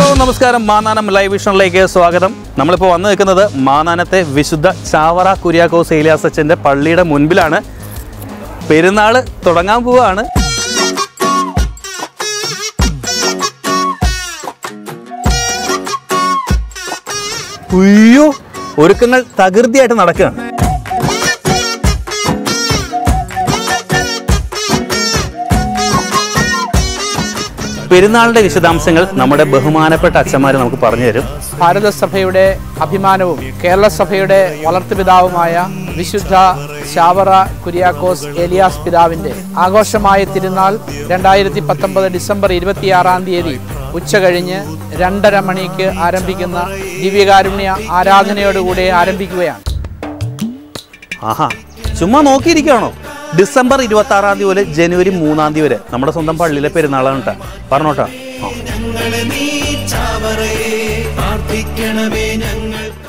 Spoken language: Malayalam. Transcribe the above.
നമസ്കാരം മാനാനം ലൈവ് വിഷനിലേക്ക് സ്വാഗതം നമ്മളിപ്പോൾ വന്നു നിൽക്കുന്നത് മാനാനത്തെ വിശുദ്ധ ചാവറ കുര്യാക്കോസ് ഏലിയാസച്ചൻ്റെ പള്ളിയുടെ മുൻപിലാണ് പെരുന്നാൾ തുടങ്ങാൻ പോവുകയാണ് ഉയ്യോ ഒരുക്കങ്ങൾ തകൃതിയായിട്ട് നടക്കുകയാണ് പെരുന്നാളിന്റെ വിശദാംശങ്ങൾ നമ്മുടെ ബഹുമാനപ്പെട്ട അച്ഛന്മാർ നമുക്ക് പറഞ്ഞു തരും ഭാരതസഭയുടെ അഭിമാനവും കേരള സഭയുടെ വളർത്തുപിതാവുമായ വിശുദ്ധ ശാവറ കുര്യാക്കോസ് ഏലിയാസ് പിതാവിന്റെ ആഘോഷമായ തിരുനാൾ രണ്ടായിരത്തി പത്തൊമ്പത് ഡിസംബർ ഇരുപത്തിയാറാം തീയതി ഉച്ച കഴിഞ്ഞ് രണ്ടര മണിക്ക് ആരംഭിക്കുന്ന ദിവ്യകാരുണ്യ ആരാധനയോടുകൂടി ആരംഭിക്കുകയാണ് ആഹാ ചുമ്മാ നോക്കിയിരിക്കുകയാണോ ഡിസംബർ ഇരുപത്തി ആറാം തീയതി മുതൽ ജനുവരി മൂന്നാം തീയതി വരെ നമ്മുടെ സ്വന്തം പള്ളിയിലെ പെരുന്നാളാണ് കേട്ടോ പറഞ്ഞോട്ടാ ആ ഞങ്ങളെ നീ ചാവറയെ പ്രാർത്ഥിക്കണമേ ഞങ്ങൾ